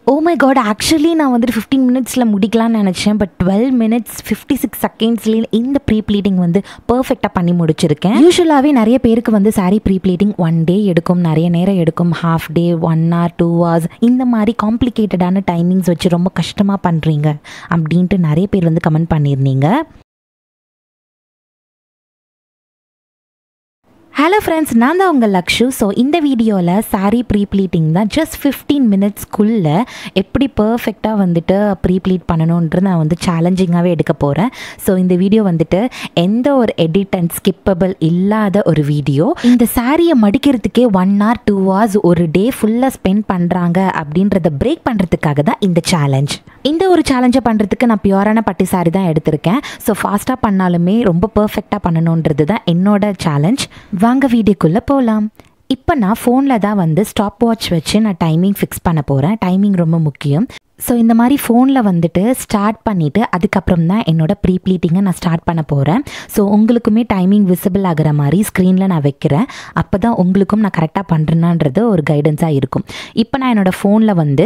oh my God actually நான் வந்துட்டு fifteen மினிட்ஸில் முடிக்கலாம்னு நினச்சேன் but twelve minutes fifty six செகண்ட்ஸ்லேயே இந்த ப்ரீ ப்ளீட்டிங் வந்து பர்ஃபெக்டாக பண்ணி முடிச்சிருக்கேன் யூஸ்வலாகவே நிறைய பேருக்கு வந்து saree pre pleating one day எடுக்கும் நிறைய நேரம் எடுக்கும் half day one hour two hours இந்த மாதிரி காம்ப்ளிகேட்டடான டைமிங்ஸ் வச்சு ரொம்ப கஷ்டமாக பண்ணுறீங்க அப்படின்ட்டு நிறைய பேர் வந்து கமெண்ட் பண்ணியிருந்தீங்க ஹலோ ஃப்ரெண்ட்ஸ் நான் தான் உங்கள் லக்ஷு ஸோ இந்த வீடியோவில் saree ப்ரீ ப்ளீட்டிங் தான் ஜஸ்ட் ஃபிஃப்டீன் மினிட்ஸ்க்குள்ளே எப்படி பர்ஃபெக்டாக வந்துட்டு ப்ரீ ப்ளீட் பண்ணணுன்றது நான் வந்து சேலஞ்சிங்காகவே எடுக்க போகிறேன் ஸோ இந்த வீடியோ வந்துட்டு எந்த ஒரு எடிட் அண்ட் ஸ்கிப்பபிள் இல்லாத ஒரு வீடியோ இந்த சாரியை மடிக்கிறதுக்கே ஒன் hour டூ hours ஒரு டே ஃபுல்லாக ஸ்பெண்ட் பண்ணுறாங்க அப்படின்றத பிரேக் பண்ணுறதுக்காக தான் இந்த சேலஞ்ச் இந்த ஒரு சேலஞ்சை பண்ணுறதுக்கு நான் பியூரான பட்டு சாரி தான் எடுத்திருக்கேன் ஸோ ஃபாஸ்ட்டாக பண்ணாலுமே ரொம்ப பர்ஃபெக்டாக பண்ணணுன்றது தான் என்னோட சேலஞ்ச் வாங்க வீடியோக்குள்ளே போகலாம் இப்போ நான் ஃபோனில் தான் வந்து ஸ்டாப் வாட்ச் வச்சு நான் டைமிங் ஃபிக்ஸ் பண்ண போகிறேன் டைமிங் ரொம்ப முக்கியம் ஸோ இந்த மாதிரி ஃபோனில் வந்துட்டு ஸ்டார்ட் பண்ணிவிட்டு அதுக்கப்புறம் தான் என்னோட ப்ரீ ப்ளீட்டிங்கை நான் ஸ்டார்ட் பண்ண போகிறேன் ஸோ உங்களுக்குமே டைமிங் விசிபிள் ஆகிற மாதிரி ஸ்க்ரீனில் நான் வைக்கிறேன் அப்போ தான் உங்களுக்கும் நான் கரெக்டாக பண்ணுறேன்னான்றது ஒரு கைடன்ஸாக இருக்கும் இப்போ நான் என்னோடய ஃபோனில் வந்து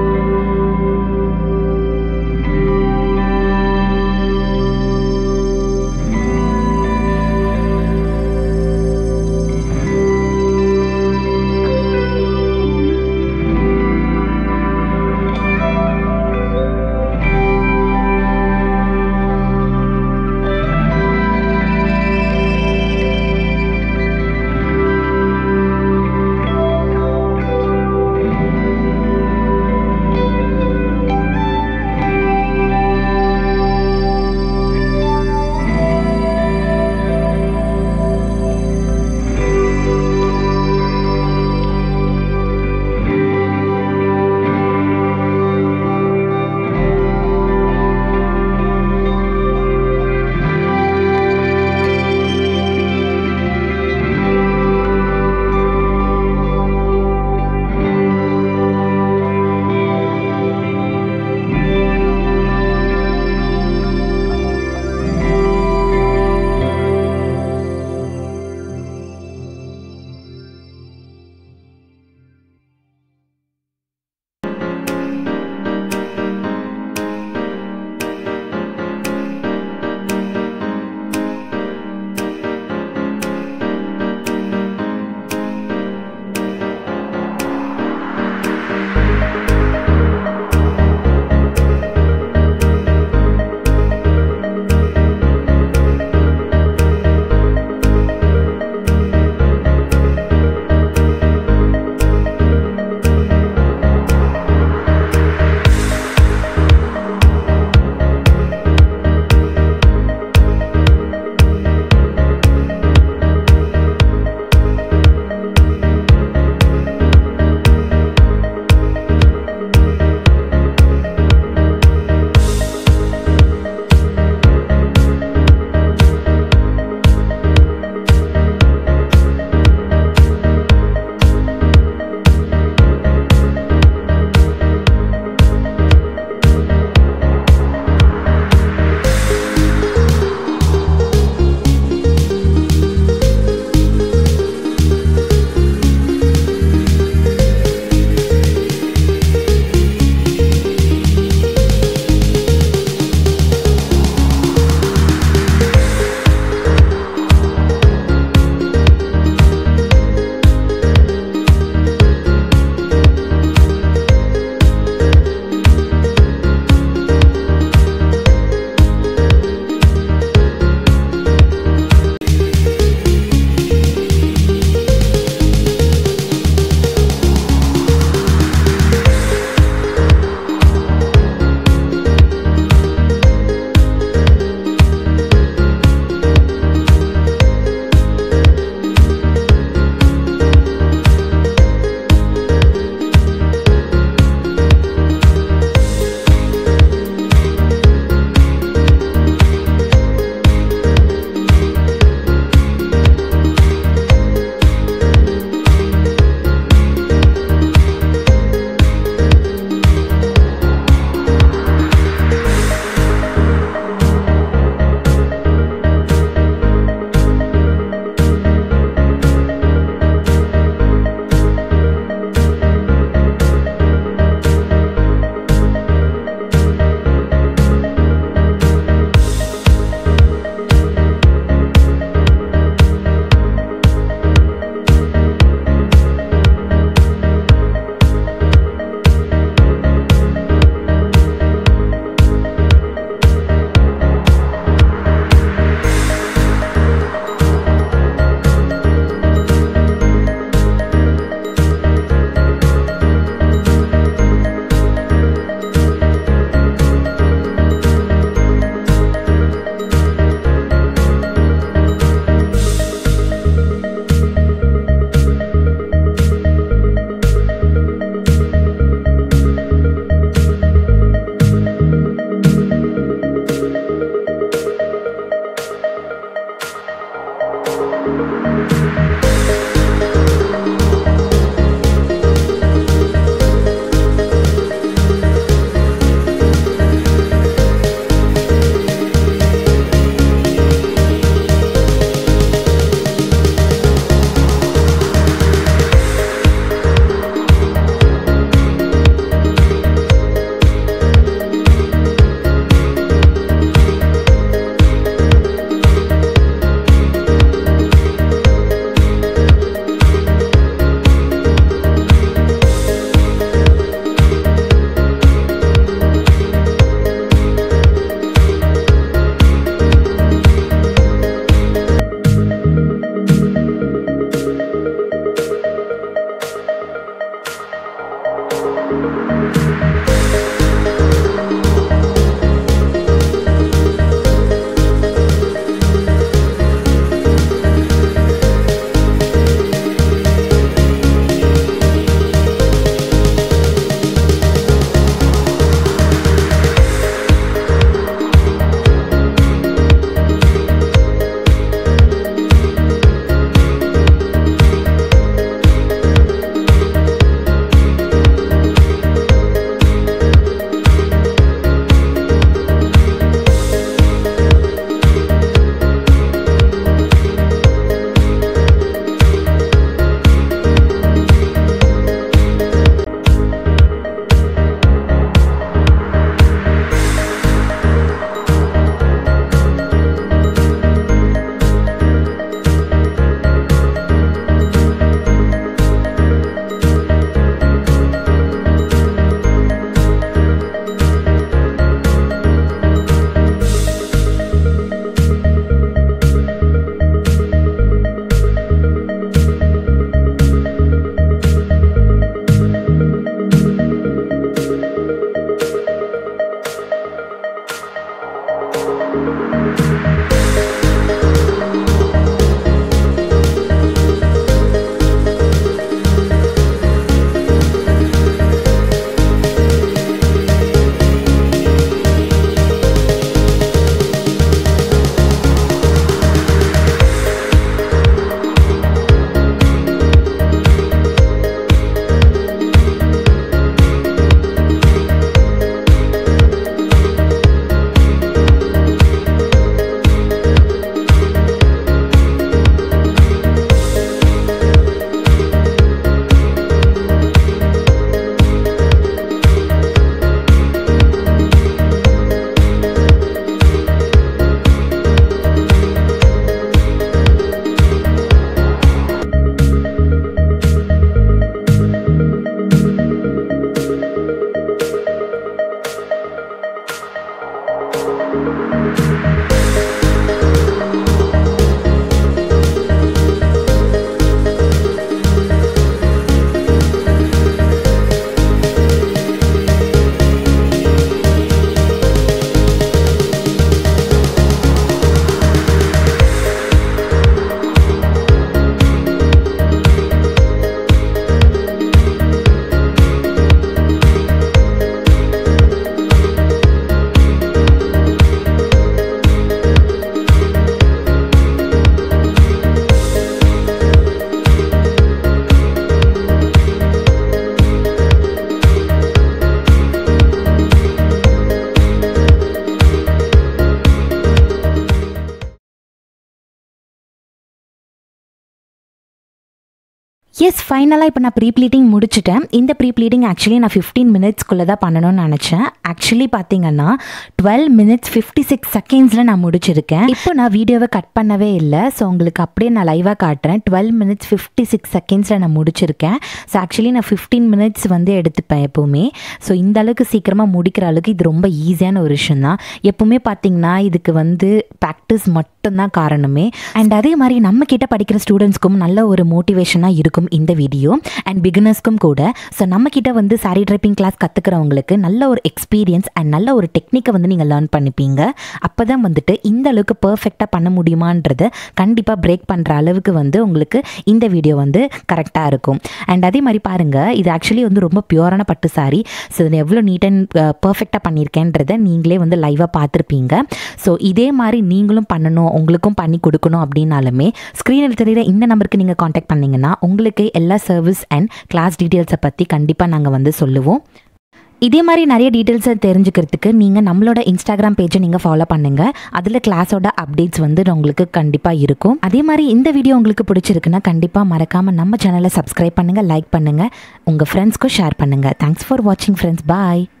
எஸ் ஃபைனலாக இப்போ நான் ப்ரீ ப்ளீட்டிங் முடிச்சிட்டேன் இந்த ப்ரீ ப்ளீட்டிங் ஆக்சுவலி நான் ஃபிஃப்டீன் மினிட்ஸ்க்குள்ளே தான் பண்ணணும்னு நினச்சேன் ஆக்சுவலி பார்த்தீங்கன்னா டுவெல் மினிட்ஸ் ஃபிஃப்டி சிக்ஸ் செகண்ட்ஸில் நான் முடிச்சிருக்கேன் இப்போ நான் வீடியோவை கட் பண்ணவே இல்லை ஸோ உங்களுக்கு அப்படியே நான் லைவாக காட்டுறேன் டுவெல் மினிட்ஸ் ஃபிஃப்டி சிக்ஸ் செகண்ட்ஸில் நான் முடிச்சிருக்கேன் ஸோ ஆக்சுவலி நான் ஃபிஃப்டீன் மினிட்ஸ் வந்து எடுத்துப்பேன் எப்போவுமே ஸோ இந்த அளவுக்கு சீக்கிரமாக முடிக்கிற அளவுக்கு இது ரொம்ப ஈஸியான ஒரு விஷயம் தான் எப்பவுமே பார்த்தீங்கன்னா இதுக்கு வந்து ப்ராக்டிஸ் மட்டும்தான் காரணமே அண்ட் அதே மாதிரி நம்ம கிட்ட படிக்கிற ஸ்டூடெண்ட்ஸ்க்கும் நல்ல ஒரு மோட்டிவேஷனாக இருக்கும் இந்த வீடியோ அண்ட் பிகினர்ஸ்க்கும் கூட ஸோ நம்ம கிட்ட வந்து சாரி ட்ரைப்பிங் கிளாஸ் கற்றுக்கிறவங்களுக்கு நல்ல ஒரு எக்ஸ்பீரியன்ஸ் அண்ட் நல்ல ஒரு டெக்னிக்கை வந்து நீங்கள் லேர்ன் பண்ணிப்பீங்க அப்போ தான் வந்துட்டு இந்த அளவுக்கு பர்ஃபெக்டாக பண்ண முடியுமான்றதை கண்டிப்பாக பிரேக் பண்ணுற அளவுக்கு வந்து உங்களுக்கு இந்த வீடியோ வந்து கரெக்டாக இருக்கும் அண்ட் அதே மாதிரி பாருங்கள் இது ஆக்சுவலி வந்து ரொம்ப பியூரான பட்டு சாரி ஸோ இதில் எவ்வளோ நீட் அண்ட் பர்ஃபெக்டாக பண்ணியிருக்கேன்றதை நீங்களே வந்து லைவாக பார்த்துருப்பீங்க ஸோ இதே மாதிரி நீங்களும் பண்ணணும் உங்களுக்கும் பண்ணி கொடுக்கணும் அப்படின்னாலுமே ஸ்க்ரீனில் தெரியுற இந்த நம்பருக்கு நீங்கள் காண்டாக்ட் பண்ணிங்கன்னா உங்களுக்கு எல்லா சர்வீஸ் அண்ட் கிளாஸ் டீட்டெயில்ஸை பற்றி கண்டிப்பாக நாங்கள் வந்து சொல்லுவோம் இதே மாதிரி நிறைய டீட்டெயில்ஸை தெரிஞ்சுக்கிறதுக்கு நீங்கள் நம்மளோட இன்ஸ்டாகிராம் பேஜை நீங்கள் ஃபாலோ பண்ணுங்கள் அதில் கிளாஸோட அப்டேட்ஸ் வந்து உங்களுக்கு கண்டிப்பாக இருக்கும் அதே மாதிரி இந்த வீடியோ உங்களுக்கு பிடிச்சிருக்குன்னா கண்டிப்பாக மறக்காமல் நம்ம சேனலை சப்ஸ்கிரைப் பண்ணுங்கள் லைக் பண்ணுங்கள் உங்கள் ஃப்ரெண்ட்ஸ்க்கும் ஷேர் பண்ணுங்கள் தேங்க்ஸ் ஃபார் வாட்சிங் ஃப்ரெண்ட்ஸ் பாய்